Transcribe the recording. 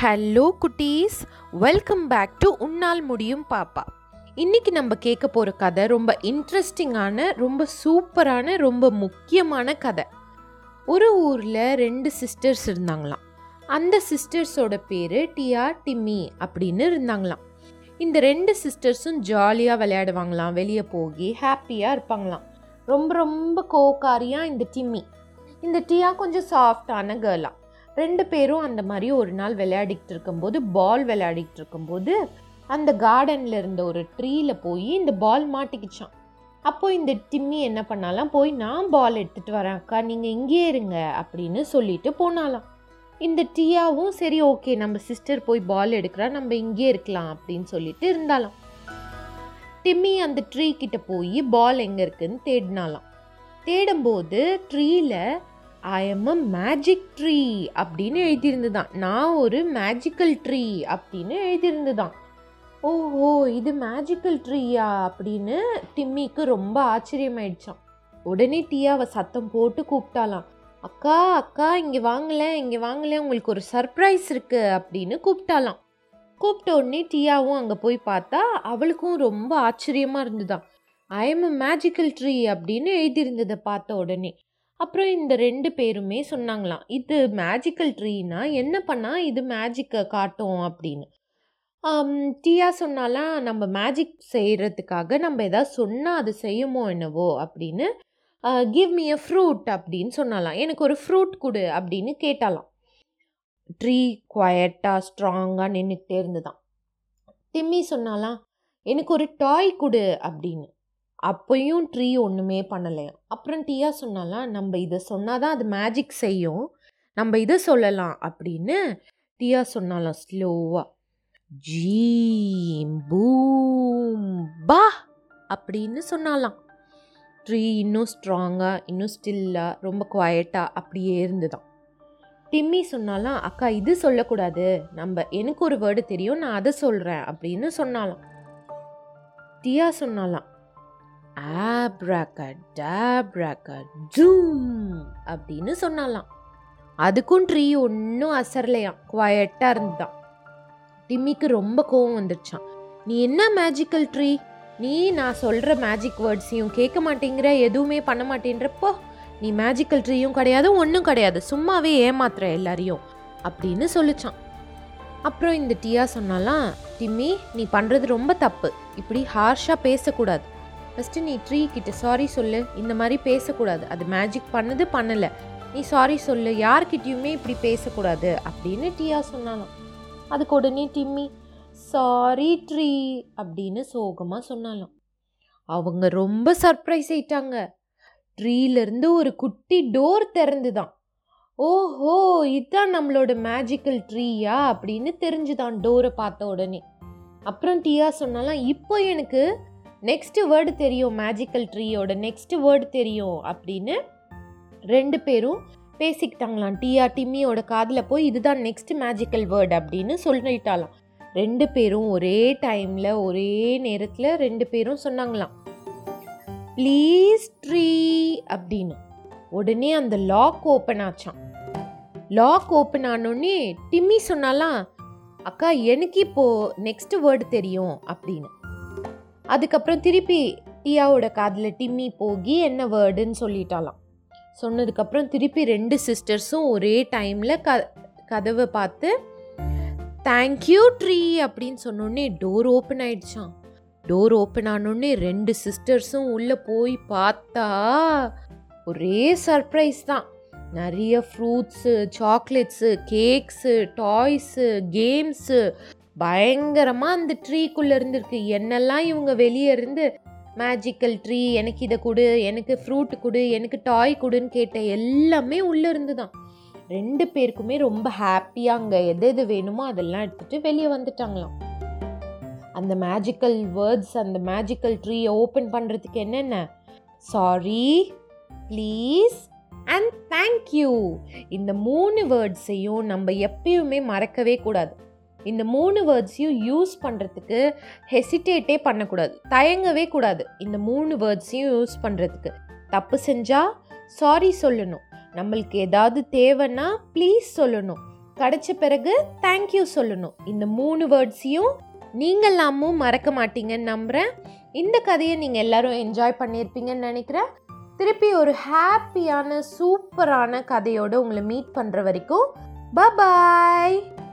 hello குட்டீஸ் welcome back to உன்னால் முடியும் பாப்பா இன்னைக்கு நம்ம கேட்க போகிற கதை ரொம்ப இன்ட்ரெஸ்டிங்கான ரொம்ப சூப்பரான ரொம்ப முக்கியமான கதை ஒரு ஊரில் ரெண்டு சிஸ்டர்ஸ் இருந்தாங்களாம் அந்த சிஸ்டர்ஸோட பேர் டியா டிம்மி அப்படின்னு இருந்தாங்களாம் இந்த ரெண்டு சிஸ்டர்ஸும் ஜாலியாக விளையாடுவாங்களாம் வெளியே போய் ஹாப்பியாக இருப்பாங்களாம் ரொம்ப ரொம்ப கோக்காரியாக இந்த டிம்மி இந்த டியா கொஞ்சம் சாஃப்டான கேர்லாம் ரெண்டு பேரும் அந்த மாதிரி ஒரு நாள் விளையாடிக்கிட்டு இருக்கும்போது பால் விளையாடிக்கிட்டு இருக்கும்போது அந்த கார்டனில் இருந்த ஒரு ட்ரீயில் போய் இந்த பால் மாட்டிக்கிச்சான் அப்போ இந்த டிம்மி என்ன பண்ணாலாம் போய் நான் பால் எடுத்துகிட்டு வரேன் அக்கா நீங்கள் இங்கேயே இருங்க அப்படின்னு சொல்லிட்டு போனாலாம் இந்த டியாவும் சரி ஓகே நம்ம சிஸ்டர் போய் பால் எடுக்கிறா நம்ம இங்கேயே இருக்கலாம் அப்படின்னு சொல்லிட்டு இருந்தாலாம் டிம்மி அந்த ட்ரீ கிட்ட போய் பால் எங்கே இருக்குன்னு தேடினாலாம் தேடும்போது ட்ரீல I am a magic tree அப்படின்னு எழுதியிருந்துதான் நான் ஒரு மேஜிக்கல் ட்ரீ அப்படின்னு எழுதியிருந்துதான் ஓஹோ இது மேஜிக்கல் ட்ரீயா அப்படின்னு டிம்மிக்கு ரொம்ப ஆச்சரியமாயிடுச்சான் உடனே டியாவை சத்தம் போட்டு கூப்பிட்டாலாம் அக்கா அக்கா இங்கே வாங்கலேன் இங்கே வாங்கலேன் உங்களுக்கு ஒரு சர்ப்ரைஸ் இருக்கு அப்படின்னு கூப்பிட்டாலாம் கூப்பிட்ட உடனே டியாவும் அங்கே போய் பார்த்தா அவளுக்கும் ரொம்ப ஆச்சரியமாக இருந்துதான் I am a magical tree அப்படின்னு எழுதியிருந்ததை பார்த்த உடனே அப்புறம் இந்த ரெண்டு பேருமே சொன்னாங்களாம் இது மேஜிக்கல் ட்ரீனா என்ன பண்ணால் இது மேஜிக்கை காட்டும் அப்படின்னு ஆம், டியா சொன்னாலாம் நம்ம மேஜிக் செய்கிறதுக்காக நம்ம எதாவது சொன்னால் அது செய்யுமோ என்னவோ அப்படின்னு கிவ் மீ அ ஃப்ரூட் அப்படின்னு சொன்னாலாம் எனக்கு ஒரு ஃப்ரூட் கொடு அப்படின்னு கேட்டாலாம் ட்ரீ குவயட்டாக ஸ்ட்ராங்காக நின்றுக்கிட்டே இருந்துதான் டிம்மி சொன்னாலாம் எனக்கு ஒரு டாய் கொடு அப்படின்னு அப்பயும் ட்ரீ ஒன்றுமே பண்ணலையாம் அப்புறம் டீயா சொன்னாலாம் நம்ம இதை சொன்னாதான் அது மேஜிக் செய்யும் நம்ம இதை சொல்லலாம் அப்படின்னு டியா சொன்னாலாம் ஸ்லோவாக ஜீம் பூம் பா அப்படின்னு சொன்னாலாம் ட்ரீ இன்னும் ஸ்ட்ராங்காக இன்னும் ஸ்டில்லாக ரொம்ப குவயட்டாக அப்படியே இருந்துதான் டிம்மி சொன்னாலாம் அக்கா இது சொல்லக்கூடாது நம்ம எனக்கு ஒரு வேர்டு தெரியும் நான் அதை சொல்கிறேன் அப்படின்னு சொன்னாலாம் டியா சொன்னாலாம் ஆப்ராக்கா ஜூம் அப்படின்னு சொன்னாலாம் அதுக்கும் ட்ரீ ஒன்றும் அசரலையாம் குவயட்டாக இருந்துதான் டிம்மிக்கு ரொம்ப கோவம் வந்துடுச்சான் நீ என்ன மேஜிக்கல் ட்ரீ நீ நான் சொல்கிற மேஜிக் வேர்ட்ஸையும் கேட்க மாட்டேங்கிற எதுவுமே பண்ண மாட்டேன்றப்போ நீ மேஜிக்கல் ட்ரீயும் கிடையாது ஒன்றும் கிடையாது சும்மாவே ஏமாத்துற எல்லாரையும் அப்படின்னு சொல்லிச்சான் அப்புறம் இந்த டியா சொன்னாலாம் டிம்மி நீ பண்ணுறது ரொம்ப தப்பு இப்படி ஹார்ஷாக பேசக்கூடாது ஃபஸ்ட்டு நீ ட்ரீ கிட்ட சாரி சொல்லு இந்த மாதிரி பேசக்கூடாது அது மேஜிக் பண்ணது பண்ணலை நீ சாரி சொல்லு யார்கிட்டயுமே இப்படி பேசக்கூடாது அப்படின்னு டியா சொன்னாலாம் அதுக்கு உடனே டிம்மி சாரி ட்ரீ அப்படின்னு சோகமாக சொன்னாலாம் அவங்க ரொம்ப சர்ப்ரைஸ் ஆயிட்டாங்க ட்ரீலேருந்து ஒரு குட்டி டோர் திறந்துதான் ஓஹோ இதுதான் நம்மளோட மேஜிக்கல் ட்ரீயா அப்படின்னு தெரிஞ்சுதான் டோரை பார்த்த உடனே அப்புறம் டியா சொன்னாலாம் இப்போ எனக்கு நெக்ஸ்ட் வேர்டு தெரியும் மேஜிக்கல் ட்ரீயோட நெக்ஸ்ட் வேர்டு தெரியும் அப்படின்னு ரெண்டு பேரும் பேசிக்கிட்டாங்களாம் டியா டிம்மியோட காதில் போய் இதுதான் நெக்ஸ்ட் மேஜிக்கல் வேர்டு அப்படின்னு சொல்லிட்டாலாம் ரெண்டு பேரும் ஒரே டைமில் ஒரே நேரத்தில் ரெண்டு பேரும் சொன்னாங்களாம் ப்ளீஸ் ட்ரீ அப்படின்னு உடனே அந்த லாக் ஓப்பன் ஆச்சான் லாக் ஓப்பன் ஆனோடனே டிம்மி சொன்னாலாம் அக்கா எனக்கு இப்போ நெக்ஸ்ட் வேர்டு தெரியும் அப்படின்னு அதுக்கப்புறம் திருப்பி டியாவோட காதில் டிம்மி போகி என்ன வேர்டுன்னு சொல்லிட்டாலாம் சொன்னதுக்கப்புறம் திருப்பி ரெண்டு சிஸ்டர்ஸும் ஒரே டைமில் க கதவை பார்த்து தேங்க்யூ ட்ரீ அப்படின்னு சொன்னோடனே டோர் ஓப்பன் ஆயிடுச்சான் டோர் ஓப்பன் ஆனோடனே ரெண்டு சிஸ்டர்ஸும் உள்ளே போய் பார்த்தா ஒரே சர்ப்ரைஸ் தான் நிறைய fruits chocolates cakes toys games பயங்கரமாக அந்த ட்ரீக்குள்ளே இருந்திருக்கு என்னெல்லாம் இவங்க வெளியே இருந்து மேஜிக்கல் ட்ரீ எனக்கு இதை கொடு எனக்கு ஃப்ரூட் கொடு எனக்கு டாய் கொடுன்னு கேட்ட எல்லாமே உள்ளே இருந்து தான் ரெண்டு பேருக்குமே ரொம்ப ஹாப்பியாக அங்கே எது எது வேணுமோ அதெல்லாம் எடுத்துகிட்டு வெளியே வந்துட்டாங்களாம் அந்த மேஜிக்கல் வேர்ட்ஸ் அந்த மேஜிக்கல் ட்ரீயை ஓப்பன் பண்ணுறதுக்கு என்னென்ன சாரி ப்ளீஸ் அண்ட் தேங்க்யூ இந்த மூணு வேர்ட்ஸையும் நம்ம எப்பயுமே மறக்கவே கூடாது இந்த மூணு வேர்ட்ஸையும் யூஸ் பண்ணுறதுக்கு ஹெசிடேட்டே பண்ணக்கூடாது தயங்கவே கூடாது இந்த மூணு வேர்ட்ஸையும் யூஸ் பண்ணுறதுக்கு தப்பு செஞ்சால் சாரி சொல்லணும் நம்மளுக்கு ஏதாவது தேவைன்னா ப்ளீஸ் சொல்லணும் கிடைச்ச பிறகு தேங்க்யூ சொல்லணும் இந்த மூணு வேர்ட்ஸையும் நீங்களாமும் மறக்க மாட்டீங்கன்னு நம்புகிறேன் இந்த கதையை நீங்கள் எல்லாரும் என்ஜாய் பண்ணியிருப்பீங்கன்னு நினைக்கிறேன் திருப்பி ஒரு ஹாப்பியான சூப்பரான கதையோடு உங்களை மீட் பண்ணுற வரைக்கும் பாய்